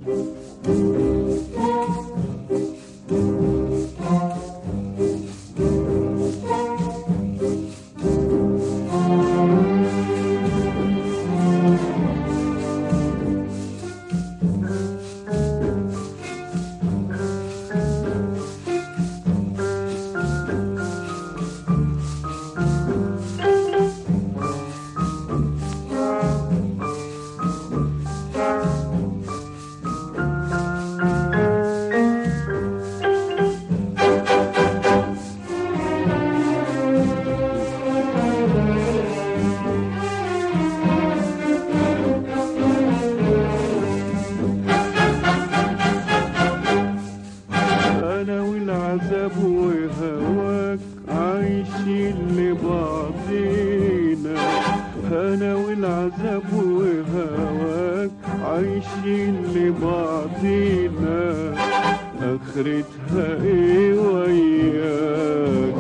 انا والعذاب وهواك عايشين لبعضينا انا والعذاب وهواك عايشين لبعضينا اخرتها ايه وياك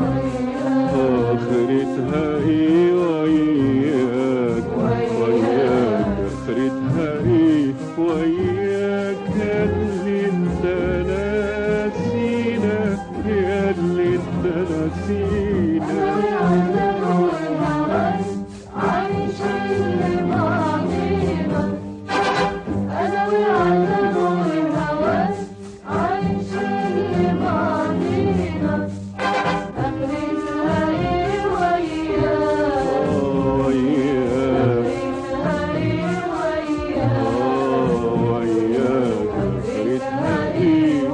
اخرتها ايه وياك وياك اخرتها ايه وياك اللي انت ناسينا يا اللي انت ناسينا آه، وياك آه، وياك اخرتها ايه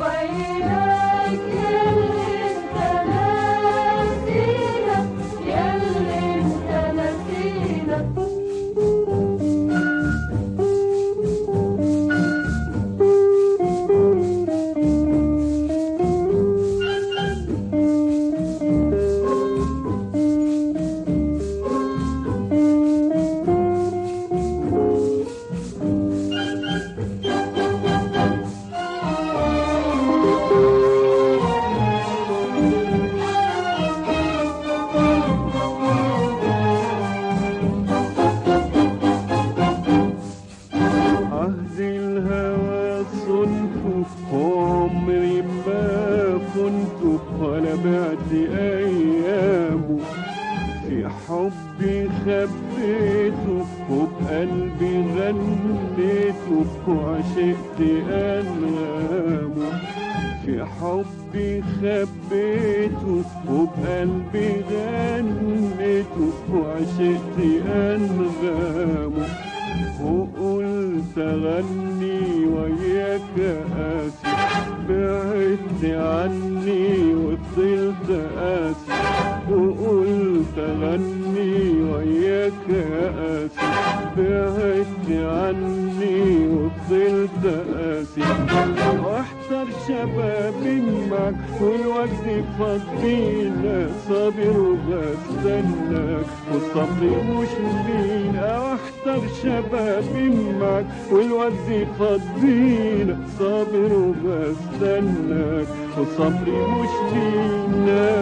عهد الهوى صنف عمري ما كنت ولا بعد ايامه في حبي خبيته وبقلبي غنيته وعشقت انغامه في حبي خبيته وبقلبي غنيته وعشقت انغامه وقلت اغني وياك قاسي بعدت عني وفضلت قاسي وقلت اغني وياك قاسي بعدت عني وفضلت قاسي واحضر شبابي معك والوقت فضينا صابر وبستناك والصبر مش لينا واحضر شبابي معك والوقت فضينا صابر وبستناك والصبر مش لينا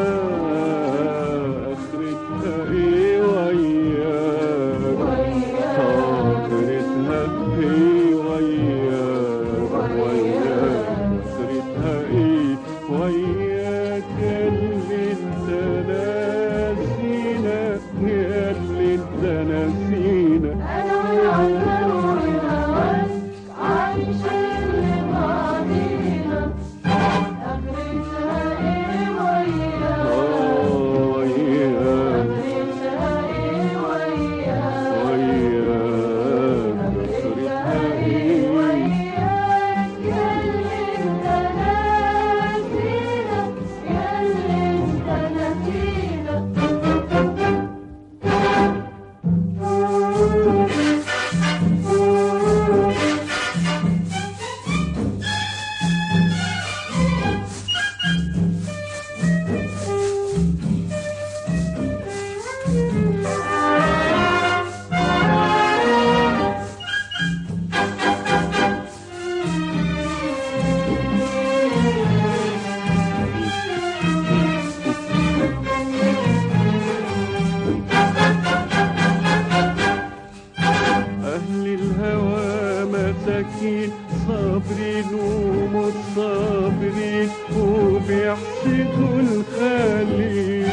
اخرتها ايه وياك آخرتها ايه وياك وياك آخرتها ايه وياك اللي انت ناسينا يا اللي انت ناسينا مساكين صابرين ومتصابرين وبيحسدوا الخالق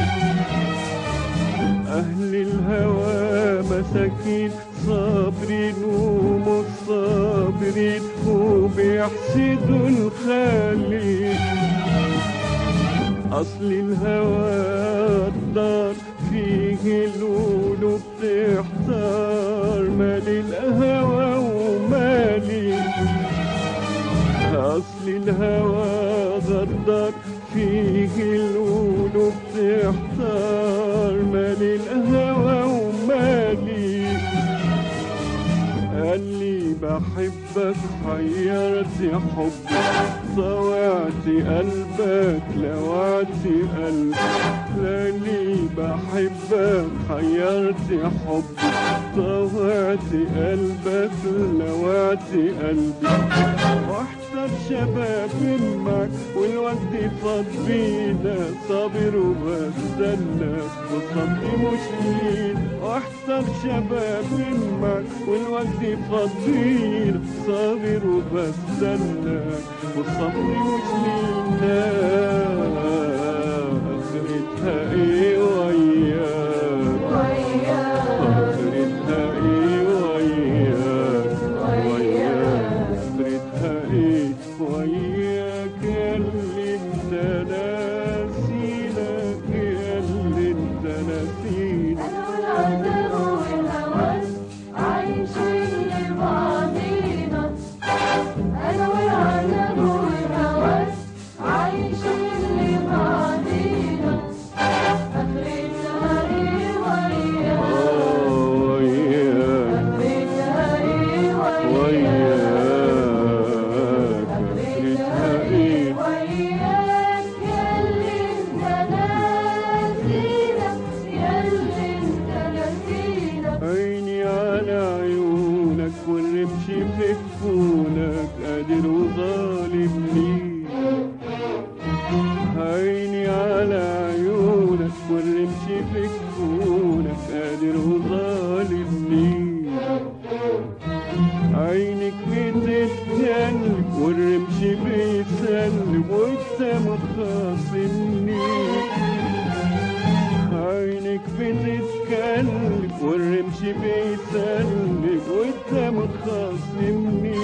أهل الهوى مساكين صابرين ومتصابرين وبيحسدوا الخالق أصل الهوى الدار فيه القلوب تحتار مالي الهوى ومالي أصل الهوى غدار فيه القلوب تحتار مالي الهوى ومالي قال لي بحبك حيرت حبك طوعت قلبك لوعت قلبك لاني بحبك حيرت حبك طوعت قلبك لوعت قلبي واحتر شباب معك والوقت فاض بينا صابر وبستنى وصبري مش لين واحتر شباب معك والوقت فاض بينا صابر وبستنى وصبري مش لينا اخرتها ايه وياك اخرتها ايه وياك وياك اخرتها ايه وياك يا اللي انت ناسينك يا اللي انت ناسينك أنا والعذاب والهوس عايشين لبعضينا أنا والعذاب والهوس عايشين لبعضينا آخرتها إيه وياك اه وياك آخرتها إيه وياك وياك اخرتها ايه وياك ياللي انت ناسينا ياللي انت ناسينا عيني على عيونك والرمش في كفونك قادر وظالم ليك عيني على عيونك والرمش في كفونك قادر وظالم ليك عينك بتتكلم والرمش بيسلم وانت مخاصمني عينك بتتكلم والرمش بيسلم وانت متخاصمني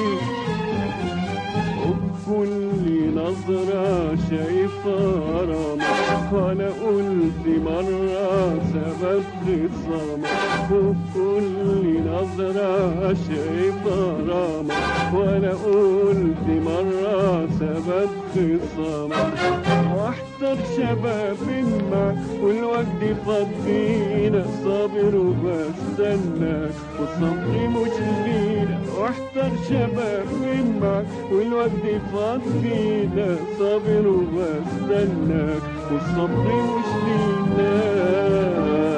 وبكل نظرة شايفة رمى وانا قلت مرة سبب خصامة وبكل نظرة شايفة رمى وانا قلت مرة سبب خصامة واحتر شباب معك والوقت فضينا صابر وبستناك وصبري مش لينا واحتر شباب معك والوقت فضينا صابر وبستناك والصبر مش لينا